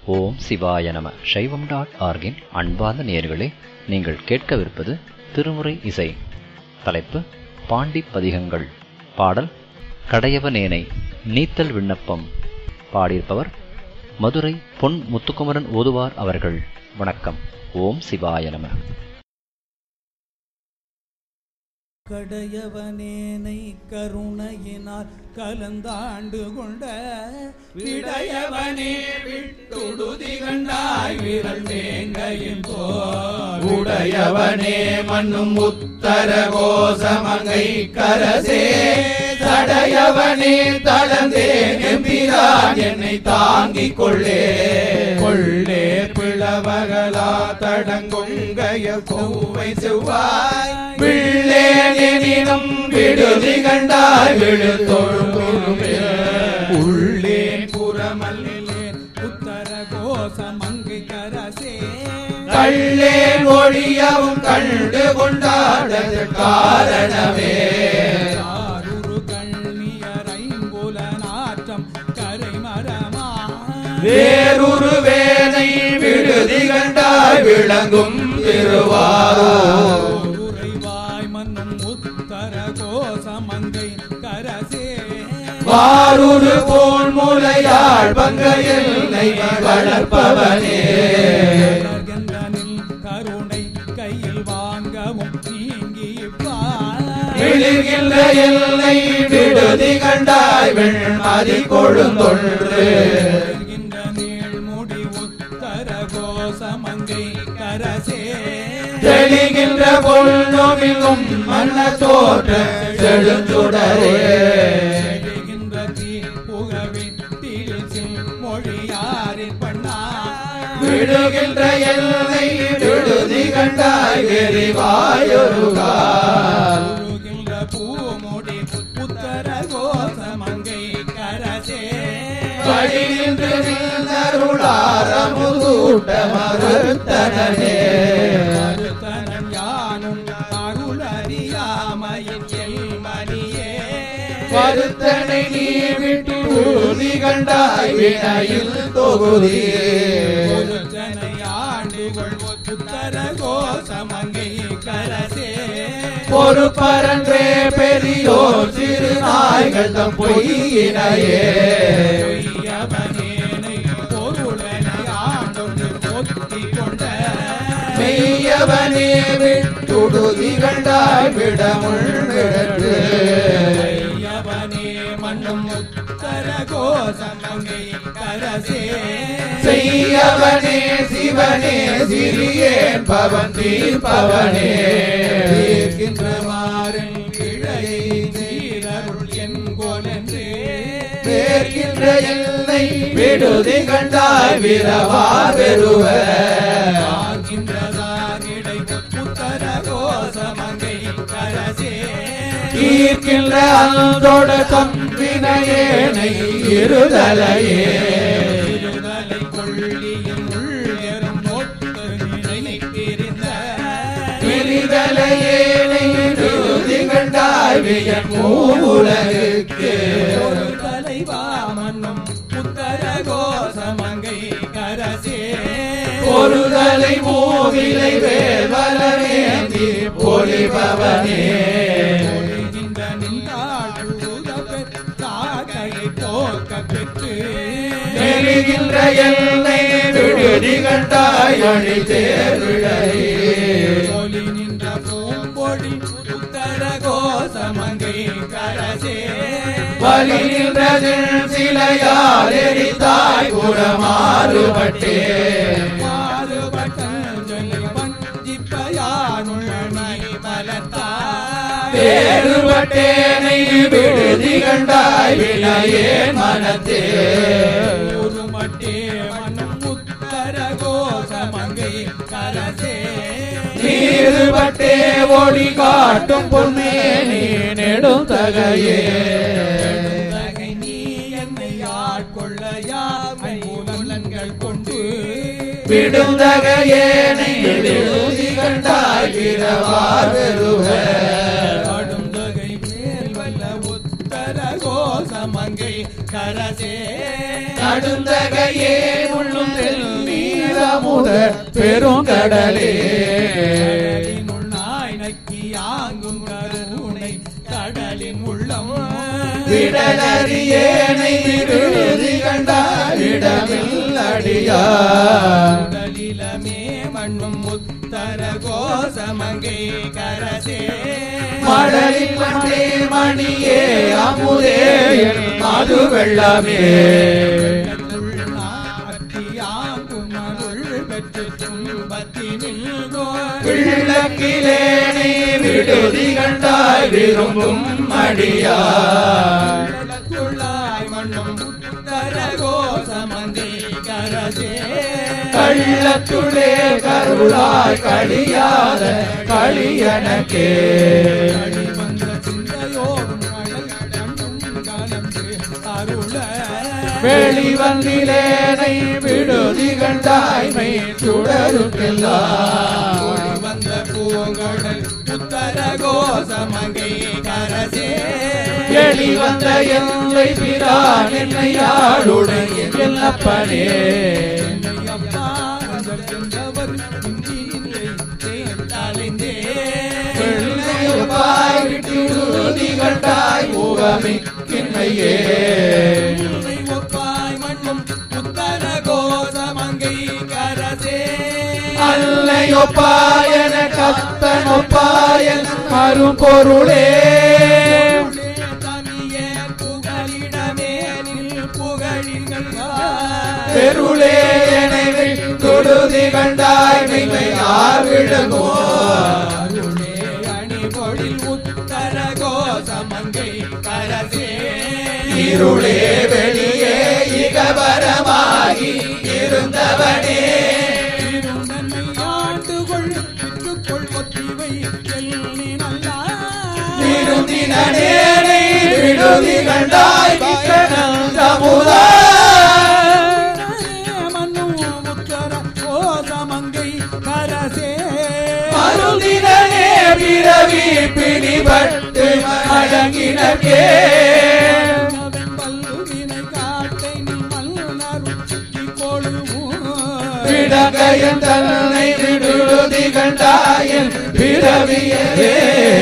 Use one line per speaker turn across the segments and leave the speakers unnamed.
ஓம் சிவாய நம சைவம் டாட் ஆர்கின் அன்பார்ந்த நேயர்களே நீங்கள் கேட்கவிருப்பது திருமுறை இசை தலைப்பு பாண்டி பதிகங்கள் பாடல் கடையவனேனை நீத்தல் விண்ணப்பம் பாடியிருப்பவர் மதுரை பொன் முத்துக்குமரன் ஓதுவார் அவர்கள் வணக்கம் ஓம் சிவாய நம
கடையவனேனை கருணையினால் கலந்தாண்டு கொண்ட விடையவனே விட்டுடுதி கண்டாய் விரல் வேங்கையின் போல்
உடையவனே மண்ணும் உத்தர கோசமங்கை கரசே தடையவனே தளந்தே எம்பிரான் என்னை தாங்கிக் கொள்ளே கொள்ளே பிளவகலா தடங்குங்கைய கோவை செவ்வாய் விள்ளேனினும் விடுதி கண்டாய் விழுத்தொழுமே உள்ளே புறமல்லே
உத்தர கோச மங்கை கரசே
கள்ளே ஒழியவும் கண்டு கொண்டாடது காரணமே
ஆருரு கண்ணியர் ஐம்புல நாற்றம் கரை மரமா
வேறொரு வேனை விடுதி கண்டாய் விளங்கும் திருவாரூர்
உறைவாய் மன்னும் உத்தர கோச மங்கை கரசே
வாரூரு போல் முலையாள் பங்க எல்லை வளர்ப்பவனே
கர்கந்தனில் கருணை கையில் வாங்கவும் நீங்கி
விழுகின்ற எல்லை விடுதி கண்டாய் வெண்மதி கொழுந்தொன்று
நீள்முடி உத்தர கோசமங்கை கரசே
தெளிகின்ற பொல்லுமிலும் மன்ன தோற்ற செழுந்துடரே
எழுகின்ற தீ புகவே தீழ்ச்சில் மொழியாரின் பண்ணா
விடுகின்ற எல்லை விடுதி கண்டாய் விரிவாயொருகால்
உருகின்ற பூமுடி உத்தர கோசமங்கை கரசே
வழிநின்று நின்றருளாரமுதூட்ட மறுத்தனே
மறுத்தனன் யானும் அருளறியாமையின் எல்மணியே
வருத்தனை நீ விட்டு உறுதி கண்டாய் வினையில் தொகுதியே
ஒருத்தனை ஆண்டுகொள் உத்தர கோசமங்கை கரசே
ஒரு பரன்றே பெரியோர் சிறு நாய்கள் தம் பொய்யினையே
பொய்யவனேனை பொருளனை ஆண்டொன்று பொத்திக் கொண்ட
மெய்யவனே விட்டுடுதி கண்டாய் விடமுள் விடற்று
பொய்யவனே மண்ணும் உத்தர கோசமங்கை கரசே
செய்யவனே சிவனே சிறியேன் பவன் தீர்ப்பவனே
தீர்க்கின்றவாறன் கிளையை சீரருள் என் கோலென்றே
வேர்கின்ற எல்லை விடுதி கண்டாய் விரவா பெறுவ
ஆகின்றதாகிடை உத்தர கோசமங்கை கரசே
ஈர்க்கின்ற அந்தோட தம்பினையேனை இருதலையே
இருதலை கொள்ளியின் உள்ளெரும் ஒட்டு நினைத்திருந்த
விரிதலையேனை விடுதி கண்டாய் வியன் மூலகுக்கு
ஒரு தலைவாமன்னும் உத்தர கோசமங்கை கரசே
பொருதலை மூவிலை வேல்வலனேந்தி பொலிபவனே
ஒளிகின்ற நின்றாள் உதப்பெற் காக்கையை போக்க பெற்று
நெருகின்ற எல்லை விடுதி கண்டாய் அணி தேர்விழையே
ஒளி நின்ற பூம்பொழி உத்தர கோசமங்கை கரசே
வலி நின்றதில் சிலையால் எரித்தாய் புறமாறுபட்டே
மாறுபட்டல் சொல்லி பஞ்சிப்பயானுள் நீ மலத்தார்
வேறுபட்டேனை விடுதி கண்டாய் வினையே மனத்தே
ஊருமட்டே மனம் உத்தர கோசமங்கை கரசே
நீருபட்டே ஒளி காட்டும் பொன்னே நீ நெடும் தகையே
தகை நீ என்னை ஆட்கொள்ள யாமை மூலங்கள் கொண்டு
விடுந்தகையேனை விடுதி கண்டாய் விரவார் பெறுவ
கடும் தகை மேல் வல்ல உத்தர கோசமங்கை கரசே
நடுந்தகையே உள்ளும் செல் பெருங்கடலே
கடலினுள் நாய் நக்கி ஆங்கும் கருணை கடலின் உள்ளம்
விடலறியேனை விடுதி கண்டாரிடமில் அடியார்
கடலிலமே மண்ணும் முத்தர கோசமங்கை கரசே
மடலில் மண்டே மணியே அமுதே என் மது வெள்ளமே விளக்கிலேனை விடுதி கண்டாய் விரும்பும் அடியார் கள்ளத்துளே கருளாய் கழியாத களியனக்கே வெளிவந்திலேனை விடுதி கண்டாய்மை சுடருக்கெல்லாம்
வந்த பூங்கடல் உத்தர கோசமங்கை கரசே
வெளிவந்த எல்லை பிரான் என்னை ஆளுடைய எல்லப்பனே
அப்பா அந்த சென்றவர் இன்றி இல்லை தேர்ந்தலைந்தே
வெள்ளையுப்பாய் விட்டுடுதி கண்டாய் முகமிக்கின்மையே
உன்னை ஒப்பாய் மண்ணும் உத்தர கோசமங்கை கரசே
அல்லையொப்பாயன கத்தனொப்பாயன் அரும்பொருளே
தமியே புகலிடமே நில் புகழிகள்
பெருளே எனவே தொடுதி கண்டாய் மெய்மை ஆவிடுமோ
அருளே அணி பொழில் உத்தர கோசமங்கை கரசே
இருளே வெளியே இகபரமாகி இருந்தவனே
இருந்தன்னை ஆண்டுகொள் விற்றுக்கொள் ஒத்திவை எல்லி நல்லா
விருந்தினேனை விடுதி கண்டாய் மிக்கனல் சமுதா
மன்னும் உத்தர கோசமங்கை கரசே
மருந்தினே பிறவி பிடிபட்டு அடங்கினக்கே
பல்லுவினை காட்டை நீ மல்லுணரும் கொழுவும்
விடகையன் தன்னை விடுதி கண்டாயன் பிறவியே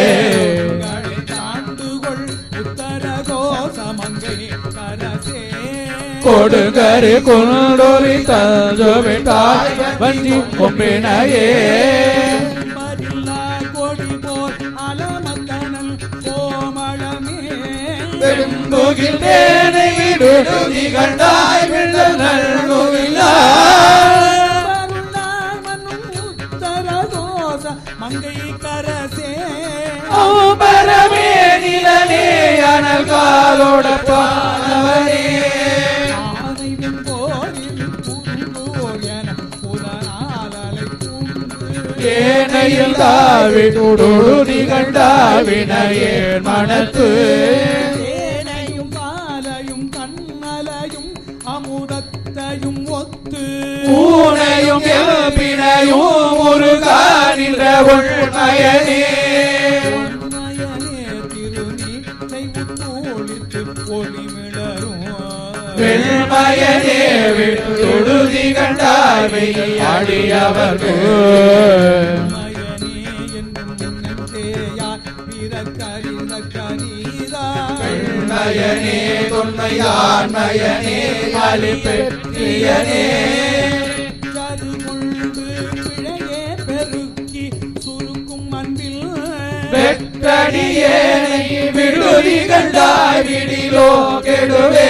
தாண்டுகொள் உத்தர கோசமங்கை கரசே
கொடுகரு குண்டொரி தஞ்சோவிட்டாய் வஞ்சி கொம்பினையே
மரில்லா கொடி போல் அலமக்கனல் கோமளமே
பெரும்புகின்றேனை விடுதி கண்டாய் விழுந்தல் நல்குவில்லா
அருளாய் மன்னும் உத்தர கோச மங்கை கரசே
பரமே நிலனே அனல் காலோட பானவனே
ஆனைவின் போரில் புகுந்தோர் என புலனாலலை பூண்டு
ஏனையில் தாவி துடுதி கண்டாவினையேன் மனத்து
தேனையும் பாலையும் கண்ணலையும் அமுதத்தையும் ஒத்து
பூனையும் எல்பினையும் ஒரு காணின்ற உண்மையனே
உண்மையனே திருநீற்றை உத்தோளித்து ஒளிமிளரும்
வெண்மயனே விடுதி கண்டாவை அடியவர்க்கு
உண்மையனே என்னும் நெஞ்சேயார் பிறக்கறிந்த கரீதா
வெண்மயனே தொன்மையான்மயனே அலி பெற்றியனே
கருமுண்டு பிழையே பெருக்கி சுருக்கும் அன்பில்
வெற்றடியேனை விடுதி கண்டாய் விடிலோ கெடுவே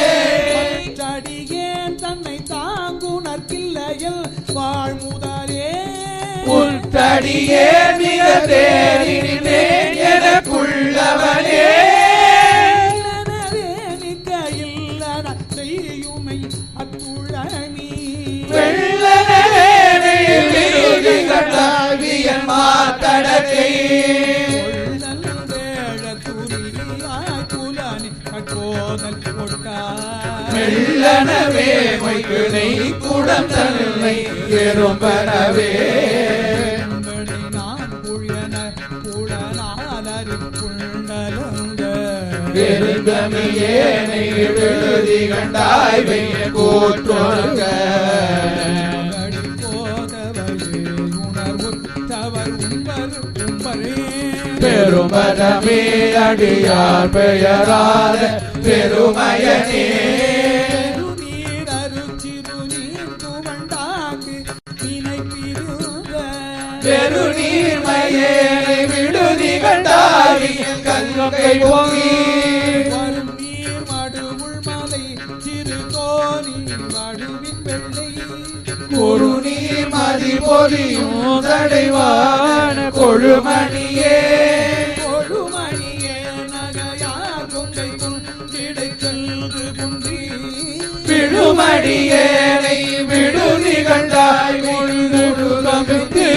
சடியேன் தன்னை தாங்குணர்கில்லையில் வாழ்முதலே
உத்தடியே மிக தேறினேன் எனக்குள்ளவனே
எனவே நிற்க இல்லன செய்யுமை அத்துழமீ
வெள்ளனே விடுதி கண்டாவியன் மாத்தடக்கை
கொள்ளல் வேழ துரியாய் புலனி கட்போதல் கொட்டாய்
மெல்லனவே மொய்குனை குடம் தன்னை எறும்பனவே
என்பனை நான் புழியன புலனாலறி புள்ளலங்க
பெருந்தமியேனை விடுதி கண்டாய் வெய்ய கூற்றொருங்க
அடி போத
பெருமதமே அடியார் பெயராத பெருமயனே
பெருநீர் அருச்சிறுநீர் துவண்டாங்கு நினைப்பிருந்த
பெருநீர்மையேனை விடுதி கண்டாரியின் கங்கை பொங்கி
வரும் நீர் மடுவுள் மலை சிறு கோணி வடுவின் வெள்ளை
ஒரு நீர் மதி பொலியும் தடைவான கொழுமணியே
கொழுமணியே நகையார் கொங்கை குண்டிடை செல்கு குன்றி
விழுமடியேனை விடுதி கண்டாய் முழுதுகமித்து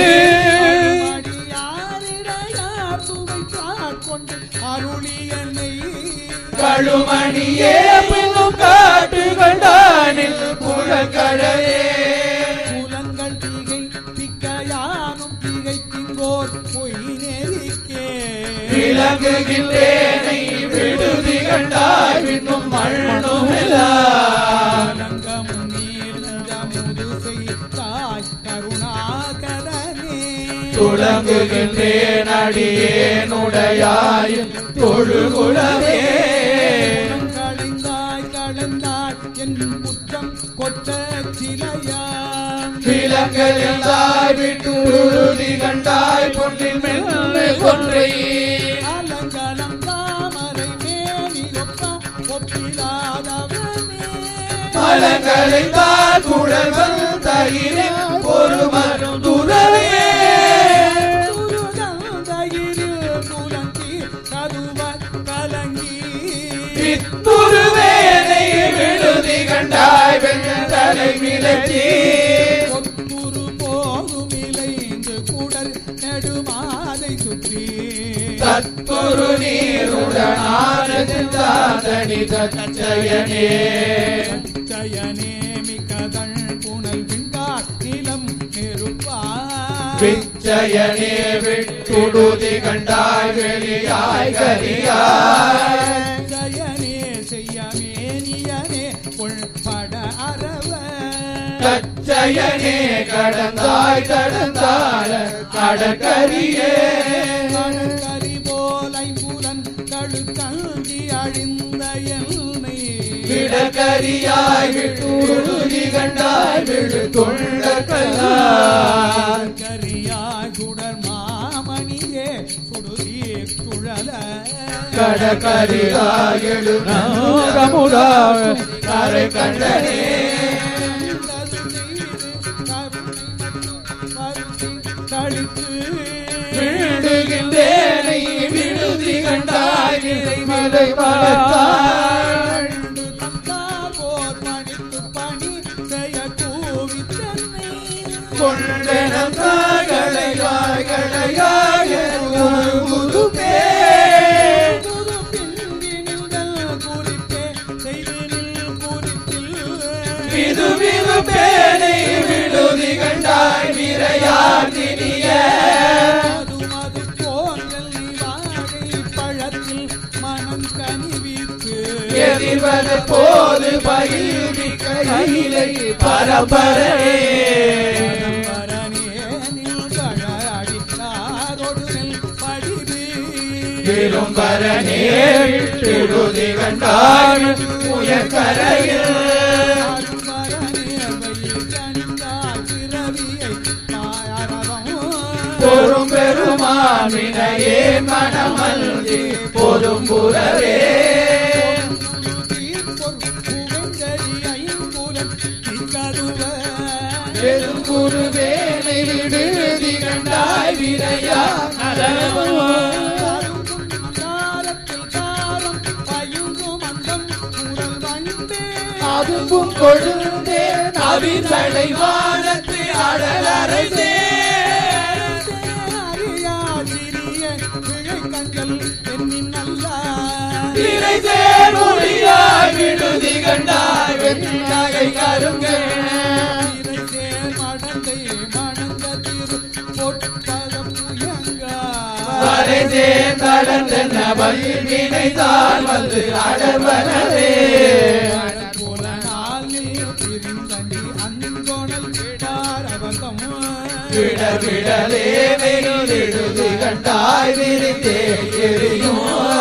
அடியாரிடையார் சுவை கொண்டு அருளியனை
கழுமணியே பின்னும் காட்டு கண்டானில் புலக்கடலே
குலங்கள் திகை திக்கையானும் திகை திங்கோர் பொய் நெறிக்கே
விளங்குகின்றேனை விடுதி கண்டாய் பின்னும் மண்ணும் எல்லாம்
அலங்கமும் நீர் நெஞ்சமுது செய்தாய் கருணாகரனே
துளங்குகின்றேன் அடியேனுடையாயும் தொழுகுலவே
களைந்தாய் களைந்தாய் என் குற்றம் கொற்ற சிலையாம்
விலங்கலில் தாய் விட்டு உறுதி கண்டாய் பொன்னில் மெல்ல கொன்றை
அலங்கலம் தாமரை மேனி ஒப்பா ஒப்பிலாதவனே
மலங்களை தாய் குடல்கள் தயிரே ஒரு மருந்துரவே
துருதந்தயிரில் குலங்கி கதுவர் கலங்கி
வித்துருவேனை விடுதி கண்டாய் வெள்ள தலை விலக்கி
ஒத்துரு போகும் இலைந்து குடல் நெடுமாலை சுற்றி
தத்துரு நீருடனான சிந்தாதனி தச்சயனே
ஜயனே மிக்கதள் புனல் விண்டார் நிலம் நெருப்பார்
விச்சயனே விட்டுடுதி கண்டாய் வெளியாய் கரியாய்
ஜயனே செய்யமேனியனே உள்பட அரவ
கச்சயனே கடந்தாய் கடந்தாள கடற்கரியே
கரி போலை புலன் கழுத்தங்கி அழிந்த எல்லை
விடக்கரியாய் விட்டுடுதி கண்டாய் விடு தொண்டக்கல்லாய்
கரியாய் சுடர் மாமணியே சுடுதி சுழல
கடற்கரியாய் எழுநமுதாக கரை கண்டனே விடுகின்றேனை விடுதி கண்டாய் விதை மலை மலத்தாள் கொண்டனம் தாகளையாய் களையாய் உருகுதுமே விது விது பேனை விடுதி கண்டாய் விரையார் தினிய
மனம் கனிவித்து
எதிர்வத போது பயிர் கையிலை பரபரே விரும்பரனே விடுதி கண்டாய் உயர்கரையில் பொறும் பெருமானினையே மனமல்தி பொறும் புறவே பெரும் குருவேனை விடுதி கண்டாய் விரையா அதுவும் கொழுந்தே நவிதலை வானத்து அடலரசே திரைசே மொழியாய் விடுதி கண்டாய் வெண்ணகை கருங்கள் வரைதே கடந்தன வல்வினைதான் வந்து அடர்வனவே விடர் விடலே விடுதி கண்டாய் விரித்தே எரியும்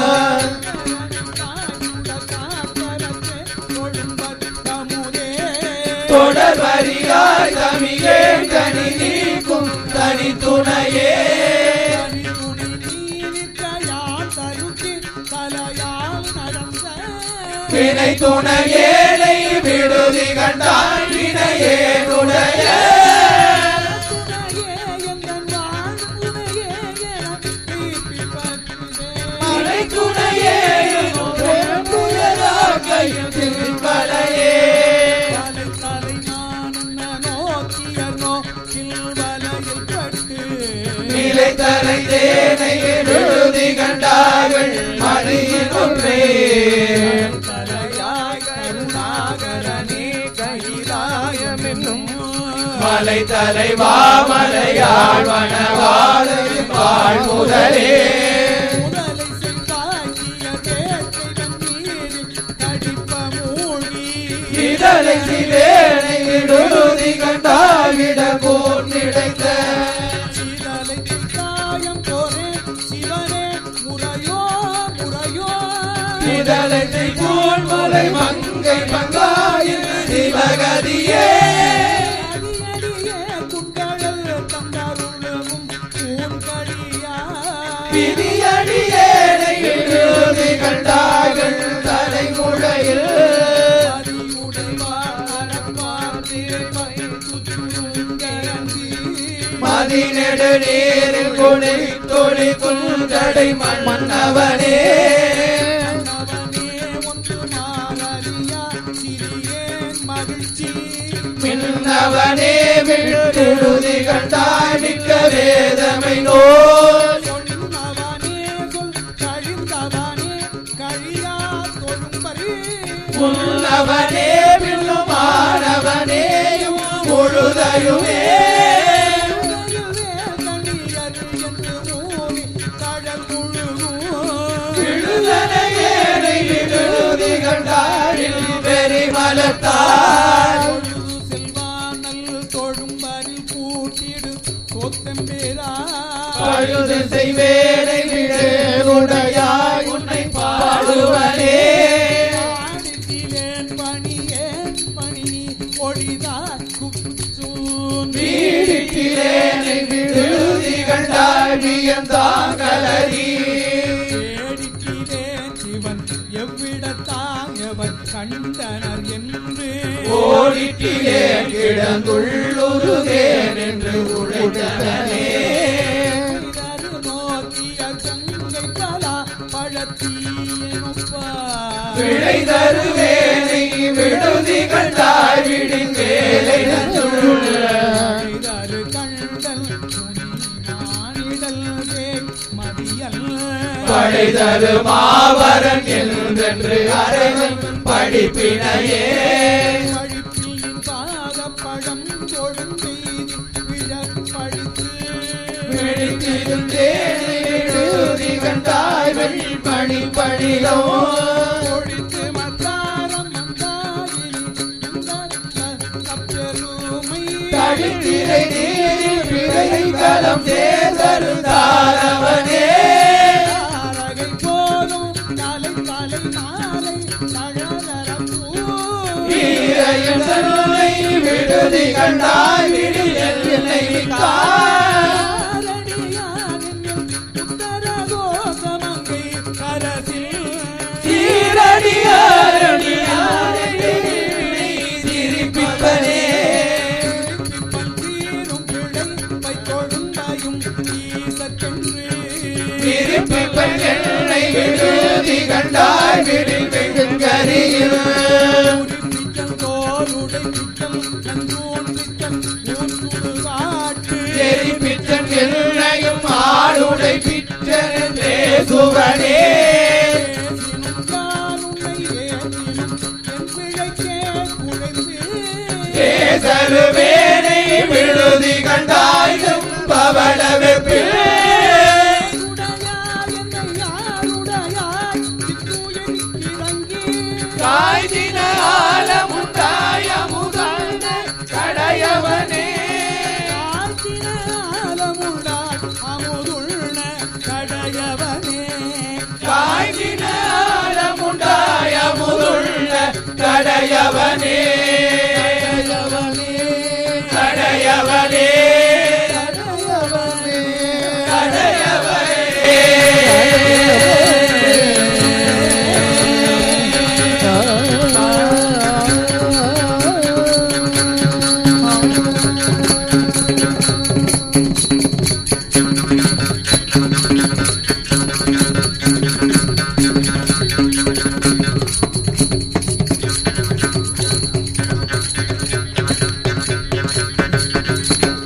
தொடர் வரியாய் தமிழே கனி நீக்கும் தனி துணையே வினை துணையேனை விடுதி கண்டாய் வினையே துணைய மலை துணையே கையில் பலையே நிலை தலை தேனை விடுதி கண்டார்கள் மணியின் ஒன்றே மலை தலைவா மலையாள் வனவாழ் வாழ் முதலே இடலை சிவேனை விடுதி கண்டாவிட போர் கிடைத்த இடலை போல் மலை மங்கை பங்காயில் சிவகதியே விதியடியேனை விடுதி கண்டார்கள் தலைமுறையில் மதிநெடு நீரில் கொடி தொழி குந்தடை மன்னவனே மின்னவனே விடுதி கண்டாய் மிக்க வேதமை நோய் முன்னவனே பின்னுமானவனேயும் முழுதையுமே விடுதலையேனை விடுதி கண்டாயில் வெறி மலத்தார் பழுது செய்வேனை விடு உடையாய் உன்னை பாடுவனே வீடிக்கிறேனை விடுதி கண்டாய் வியம் தாங்களறி
கண்டனர் என்று
ஓடிட்டிலே கிடந்துள்ளுருகேன் என்று உழைத்தனே விடை தருவேனை விடுதி கண்டாய் விடின் வேலை நஞ்சுள்ள படை தரு மாபரன் என்றென்று அரைவன் படிப்பினையே விழித்திருந்தேனை விடுதி கண்டாய் வெண்பணி பணிலோ தடித்திரை நீரில் பிறை களம் தேர்தரு தாரவனே வீரையன் தன்னை விடுதி கண்டாய் விடில் என்னை காய் சீரடியாரணியாரை சிரிப்பிப்பனே விரிப்பிப்பன் என்னை விடுதி கண்டாய் விடில் வெங்கரியில் எரிப்பித்தன் என்னையும் ஆளுடை பிற்றனே சுவனே பேசருவேனை விடுதி கண்டாய் பவள வெப்பிலே காய்தின ஆலமுண்டாய முகந்த கடையவனே கடையவனே